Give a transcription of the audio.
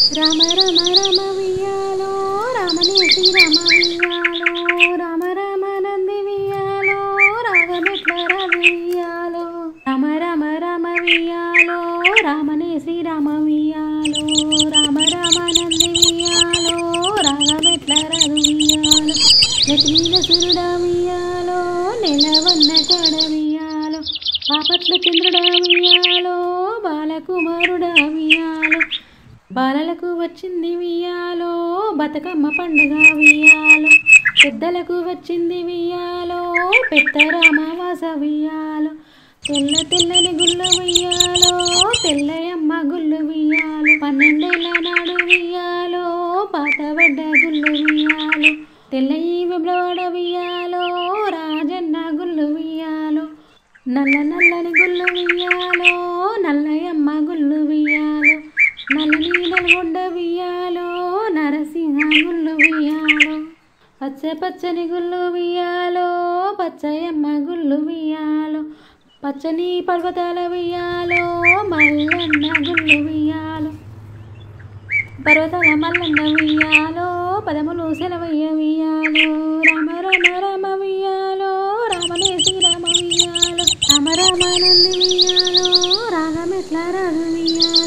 రామ రామ రామ వియ్యాలో రామనే శ్రీరామ వియ్యాలో రామ రామ నంది వియ్యాలో రాగమెట్ల రవి వియ్యాలో రామ రామ రామ వియ్యాలో రామనే శ్రీరామ వియ్యాలో రామ రామ నంది వియ్యాలో రాగమెట్ల రవి వియ్యాలో లక్ష్మీల సురుడా వియ్యాలో నెలవన్న కడ వియ్యాలో పాపట్ల చంద్రుడా వియ్యాలో బాలకుమారుడా వియ్యాలో బాలలకు వచ్చింది వియ్యాలో బతుకమ్మ పండుగ వియ్యాలో పెద్దలకు వచ్చింది వియ్యాలో పెద్దరామవాస వియ్యాలో తెల్ల తెల్లని గుళ్ళు వియ్యాలో తెల్లయమ్మ గుళ్ళు వియ్యాలో పన్నెండేళ్ల నాడు వియ్యాలో పాత బిడ్డ గుళ్ళు వియ్యాలో తెల్లయి విబ్లవాడ వియ్యాలో రాజన్న గుళ్ళు వియ్యాలో నల్ల నల్లని గుళ్ళు వియ్యాలో నల్లయమ్మ గుళ్ళు వియ్యాలో నల్లని నల్గొండ వియ్యాలో నరసింహ గుళ్ళు వియ్యాలో పచ్చ పచ్చని గుళ్ళు వియ్యాలో పచ్చయమ్మ గుళ్ళు వియ్యాలో పచ్చని పర్వతాల వియ్యాలో మల్లన్న గుళ్ళు వియ్యాలో పర్వతాల మల్లన్న వియ్యాలో పదములు సెలవయ్య వియ్యాలో రామ రామ రామ వియ్యాలో రామనే శ్రీరామ వియ్యాలో రామ రామ నంది వియ్యాలో రాగమెట్ల రాదు వియ్యాలో